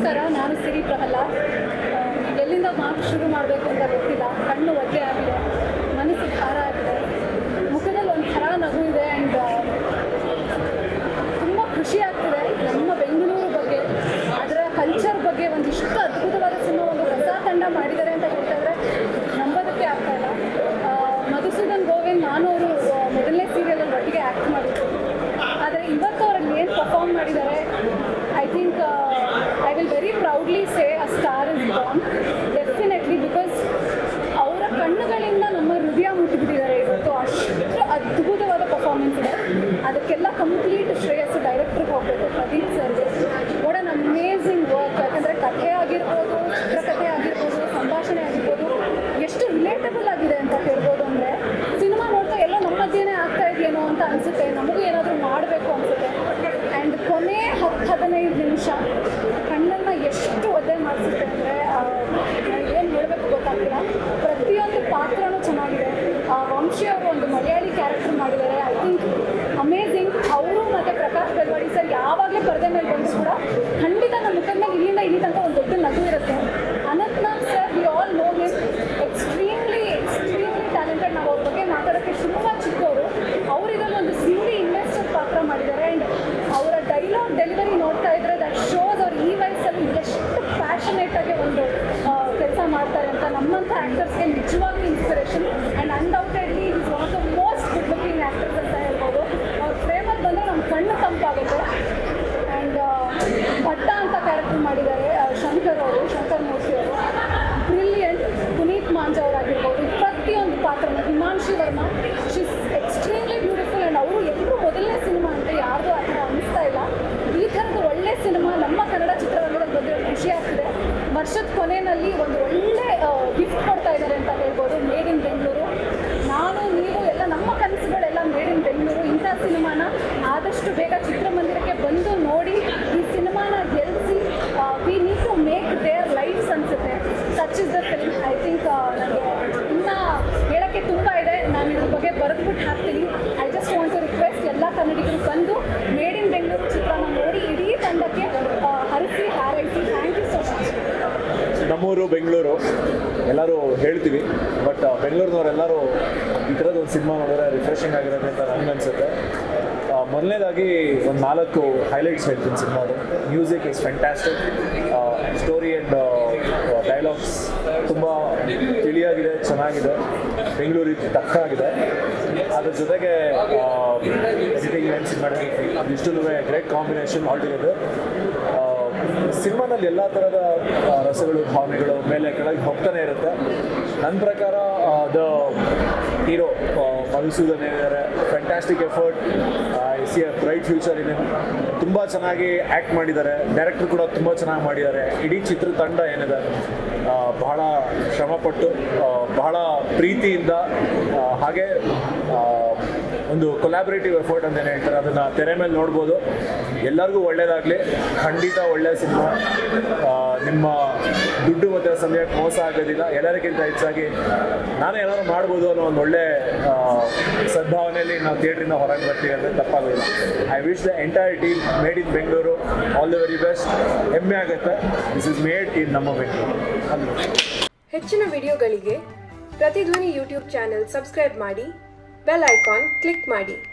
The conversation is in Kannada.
ನಮಸ್ಕಾರ ನಾನು ಸಿರಿ ಪ್ರಹ್ಲಾದ್ ಆ, ಎಲ್ಲಿಂದ ಮಾತು ಶುರು ಮಾಡಬೇಕು ಅಂತ ಗೊತ್ತಿಲ್ಲ ಕಣ್ಣು ಒದ್ದೆ ಆಗಿದೆ ಮನಸ್ಸು ಭಾರ ಆಗಿದೆ ಮುಖದಲ್ಲಿ ಒಂದು ಥರ ನಗು ಇದೆ ಆ್ಯಂಡ್ ತುಂಬ ಖುಷಿ ಆಗ್ತಿದೆ ನಮ್ಮ ಬೆಂಗಳೂರು ಬಗ್ಗೆ ಅದರ ಕಲ್ಚರ್ ಬಗ್ಗೆ ಒಂದಿಷ್ಟು ಅದ್ಭುತವಾದ ಸಿನಿಮಾ ಒಂದು ಹೊಸ ತಂಡ ಮಾಡಿದ್ದಾರೆ ಅಂತ ಹೇಳ್ತಾ ಇದ್ರೆ ನಂಬೋದಕ್ಕೆ ಆಗ್ತಾ ಇಲ್ಲ ಆ, ಮಧುಸೂದನ್ ಗೋವಿಂದ್ ನಾನು ಅವರು ಮೊದಲನೇ ಸೀರಿಯಲಲ್ಲಿ ಒಟ್ಟಿಗೆ ಆ್ಯಕ್ಟ್ ಮಾಡಿದ್ರು ಆದರೆ ಇವತ್ತು ಅವರಲ್ಲಿ ಏನು ಪರ್ಫಾರ್ಮ್ ಮಾಡಿದ್ದಾರೆ I think I will very proudly say a star is born definitely because ಅವರ ಕಣ್ಣುಗಳಿಂದ ನಮ್ಮ ಹೃದಯ ಮುಟ್ಟಿಬಿಟ್ಟಿದ್ದಾರೆ ಇವತ್ತು ಅಷ್ಟು ಅದ್ಭುತವಾದ ಪರ್ಫಾರ್ಮೆನ್ಸ್ ಇದೆ ಅದಕ್ಕೆಲ್ಲ ಕಂಪ್ಲೀಟ್ ಶ್ರೇಯಸ್ಸು ಡೈರೆಕ್ಟ್ರಿಗೆ ಹೋಗಬೇಕು ಪ್ರದೀಪ್ ಸರ್ಗೆ ವಾಟ್ ಅನ್ ಅಮೇಝಿಂಗ್ ವರ್ಕ್ ಯಾಕಂದರೆ ಕಥೆ ಆಗಿರ್ಬೋದು ಚಿತ್ರಕಥೆ ಆಗಿರ್ಬೋದು ಸಂಭಾಷಣೆ ಆಗಿರ್ಬೋದು ಎಷ್ಟು ರಿಲೇಟಬಲ್ ಆಗಿದೆ ಅಂತ ಹೇಳ್ಬೋದು ಅಂದರೆ ಸಿನಿಮಾ ನೋಡ್ತಾ ಎಲ್ಲೋ ನಮ್ಮ ಮಧ್ಯೆನೇ ಆಗ್ತಾ ಇದೆಯೇನೋ ಅಂತ ಅನಿಸುತ್ತೆ ನಮಗೂ ಏನಾದರೂ ಮಾಡಬೇಕು ಅನಿಸುತ್ತೆ ಆ್ಯಂಡ್ ಕೊನೆ ಹತ್ತು ಹದಿನೈದು ನಿಮಿಷ ಕಣ್ಣನ್ನು ಎಷ್ಟು ಒದ್ದೆ ಮಾಡಿಸುತ್ತೆ ಅಂದರೆ ಏನು ಹೇಳಬೇಕು ಗೊತ್ತಾಗ್ತಿಲ್ಲ ಪ್ರತಿಯೊಂದು ಪಾತ್ರನೂ ಚೆನ್ನಾಗಿದೆ ಆ, ವಂಶಿ ಅವರು ಒಂದು ಮಲಯಾಳಿ ಕ್ಯಾರೆಕ್ಟರ್ ಮಾಡಿದ್ದಾರೆ ಐ ಥಿಂಕ್ ಅಮೇಝಿಂಗ್ ಅವರು ಮತ್ತು ಪ್ರಕಾಶ್ ಬೆಲ್ವಾಡಿ ಸರ್ ಯಾವಾಗಲೇ ಪರದೆ ಮೇಲೆ ಬಂದರೂ ಕೂಡ ಖಂಡಿತ ನಮ್ಮ ಮುಖದ ಮೇಲೆ ಇಲ್ಲಿಂದ ಇಲ್ಲಿ ತನಕ ಒಂದು ದೊಡ್ಡ ನಗು ಇರುತ್ತೆ Anantnag sir we all know him extremely extremely talented ನಾವು ಅವ್ರ ಬಗ್ಗೆ ಮಾತಾಡೋಕ್ಕೆ ತುಂಬ ಚಿಕ್ಕವರು ಅವರು ಇದನ್ನು ಒಂದು ಸಿಂಗ್ಲಿ ಇನ್ವೆಸ್ಟರ್ ಪಾತ್ರ ಮಾಡಿದ್ದಾರೆ ಆ್ಯಂಡ್ ಅವರ ಡೈಲಾಗ್ ಡೆಲಿವರಿ ನೋಡ್ತಾ ಇದ್ರೆ ದಟ್ ಶೋಸ್ ಅವ್ರು ಈ ವಯಸ್ಸಲ್ಲಿ ಎಷ್ಟು ಪ್ಯಾಷನೇಟ್ ಆಗಿ ಒಂದು ಕೆಲಸ ಮಾಡ್ತಾರೆ ಅಂತ ನಮ್ಮಂಥ ಆ್ಯಕ್ಟರ್ಸ್ಗೆ ನಿಜವಾಗ್ಲೂ inspiration and undoubtedly is one of the most good looking actors ಅಂತ ಹೇಳ್ಬೋದು ಅವ್ರ ಫ್ರೇಮಲ್ಲಿ ಬಂದರೆ ನಮ್ಮ ಕಣ್ಣು ತಂಪಾಗುತ್ತೆ ಆ್ಯಂಡ್ ಭಟ್ಟ ಅಂತ ಕ್ಯಾರೆಕ್ಟರ್ ಮಾಡಿದ್ದಾರೆ ಆ, ಶಂಕರ್ ಅವರು ಶಂಕರ್ ಮೂರ್ತಿ ಅವರು ಬ್ರಿಲಿಯಂಟ್ ಪುನೀತ್ ಮಾಂಜ್ ಅವರಾಗಿರ್ಬೋದು ಪ್ರತಿಯೊಂದು ಪಾತ್ರನ Himanshi Varma she's extremely beautiful and ಅವರು ಎಲ್ಲರೂ ಮೊದಲನೇ ಸಿನಿಮಾ ಅಂತ ಯಾರ್ದು ಆ ಥರ ಅನ್ನಿಸ್ತಾ ಇಲ್ಲ ಈ ಥರದ ಒಳ್ಳೆ ಸಿನಿಮಾ ನಮ್ಮ ಕನ್ನಡ ಚಿತ್ರರಂಗದಲ್ಲಿ ಬಂದಿರೋ ಖುಷಿ ಆಗ್ತಿದೆ ವರ್ಷದ ಕೊನೆಯಲ್ಲಿ ಒಂದು ಒಳ್ಳೆ ಗಿಫ್ಟ್ ಕೊಡ್ತಾ ಇದ್ದಾರೆ ಅಂತ ಹೇಳ್ಬೋದು ಮೇಡ್ ಇನ್ ಬೆಂಗಳೂರು ನಾನು ನೀವು ಎಲ್ಲ ನಮ್ಮ ಕನಸುಗಳೆಲ್ಲ ಮೇಡ್ ಇನ್ ಬೆಂಗಳೂರು ಇಂಥ ಸಿನಿಮಾನ ಆದಷ್ಟು ಬೇಗ ಚಿತ್ರಮಂದಿರಕ್ಕೆ ಬಂದು ನೋಡಿ ಈ ಸಿನಿಮಾನ ಗೆಲ್ಲಿಸಿ we need to make their lives ಅನಿಸುತ್ತೆ such is the film I think ನನಗೆ ಇನ್ನೂ ಹೇಳೋಕ್ಕೆ ತುಂಬ ಇದೆ ನಾನು ಇದ್ರ ಬಗ್ಗೆ ಬರೆದ್ಬಿಟ್ಟು ಹಾಕ್ತೀನಿ I just want to request ಎಲ್ಲ ಕನ್ನಡಿಗರು ಬಂದು ಮೇಡ್ ಇನ್ ಬೆಂಗಳೂರು ಚಿತ್ರನ ನೋಡಿ ಇಡೀ ತಂಡಕ್ಕೆ ಆ, ಹರಿಸಿ ಹಾರೈಸಿ ಥ್ಯಾಂಕ್ ಯು ಸೊ ಮಚ್ ನಮ್ಮೂರು ಬೆಂಗಳೂರು ಎಲ್ಲರೂ ಹೇಳ್ತೀವಿ ಬಟ್ ಬೆಂಗಳೂರಿನವರೆಲ್ಲರೂ ಈ ಥರದ ಒಂದು ಸಿನಿಮಾ ನೋಡಿದ್ರೆ ರಿಫ್ರೆಶಿಂಗ್ ಆಗಿರುತ್ತೆ ಅಂತ ನನಗೆ ಅನಿಸುತ್ತೆ ಮೊದಲನೇದಾಗಿ ಒಂದು ನಾಲ್ಕು ಹೈಲೈಟ್ಸ್ ಹೇಳ್ತೀನಿ ಸಿನಿಮಾದು music is fantastic story and dialogues ತುಂಬ ತಿಳಿಯಾಗಿದೆ ಚೆನ್ನಾಗಿದೆ ಬೆಂಗಳೂರಿಗೆ ತಕ್ಕಾಗಿದೆ ಅದ್ರ ಜೊತೆಗೆ ಎಡಿಟಿಂಗ್ ಆ್ಯಂಡ್ ಸಿನಿಮಾಟೋಗ್ರಫಿ ಅದಿಷ್ಟು ಗ್ರೇಟ್ ಕಾಂಬಿನೇಷನ್ ಆಲ್ ಟುಗೆದರ್ ಸಿನಿಮಾನಲ್ಲಿ ಎಲ್ಲ ಥರದ ಆ, ರಸಗಳು ಭಾವನೆಗಳು ಮೇಲೆ ಕೆಳಗೆ ಹೋಗ್ತಾನೆ ಇರುತ್ತೆ ನನ್ನ ಪ್ರಕಾರ ದ ಹೀರೋ ಮಧುಸೂದನ್ ಏನಿದ್ದಾರೆ fantastic effort I see a bright future ಇದೆ ತುಂಬ ಚೆನ್ನಾಗಿ ಆ್ಯಕ್ಟ್ ಮಾಡಿದ್ದಾರೆ ಡೈರೆಕ್ಟರ್ ಕೂಡ ತುಂಬ ಚೆನ್ನಾಗಿ ಮಾಡಿದ್ದಾರೆ ಇಡೀ ಚಿತ್ರತಂಡ ಏನಿದೆ ಆ, ಬಹಳ ಶ್ರಮಪಟ್ಟು ಆ, ಬಹಳ ಪ್ರೀತಿಯಿಂದ ಆ, ಹಾಗೆ ಆ, ಒಂದು ಕೊಲಾಬ್ರೇಟಿವ್ ಎಫರ್ಟ್ ಅಂತ ಏನು ಹೇಳ್ತಾರೆ ಅದನ್ನು ತೆರೆ ಮೇಲೆ ನೋಡ್ಬೋದು ಎಲ್ಲರಿಗೂ ಒಳ್ಳೇದಾಗಲಿ ಖಂಡಿತ ಒಳ್ಳೆಯ ಸಿನಿಮಾ ನಿಮ್ಮ ದುಡ್ಡು ಮತ್ತು ಸಮಯಕ್ಕೆ ಮೋಸ ಆಗೋದಿಲ್ಲ ಎಲ್ಲರಿಗಿಂತ ಹೆಚ್ಚಾಗಿ ನಾನು ಏನಾದ್ರು ಮಾಡ್ಬೋದು ಅನ್ನೋ ಒಂದು ಒಳ್ಳೆ ಆ, ಸದ್ಭಾವನೆಯಲ್ಲಿ ನಾವು ಥಿಯೇಟ್ರಿಂದ ಹೊರಗೆ ಬರ್ತೀವಿ ಅಂದರೆ ತಪ್ಪಾಗೋದಿಲ್ಲ I wish the entire team made in Bengaluru all the very best ಹೆಮ್ಮೆ ಆಗುತ್ತೆ ದಿಸ್ ಇಸ್ ಮೇಡ್ ಇನ್ ನಮ್ಮ ಬೆಂಗಳೂರು ಅದು ಹೆಚ್ಚಿನ ವಿಡಿಯೋಗಳಿಗೆ ಪ್ರತಿಧ್ವನಿ ಯೂಟ್ಯೂಬ್ ಚಾನೆಲ್ ಸಬ್ಸ್ಕ್ರೈಬ್ ಮಾಡಿ ಬೆಲ್ ಐಕಾನ್ ಕ್ಲಿಕ್ ಮಾಡಿ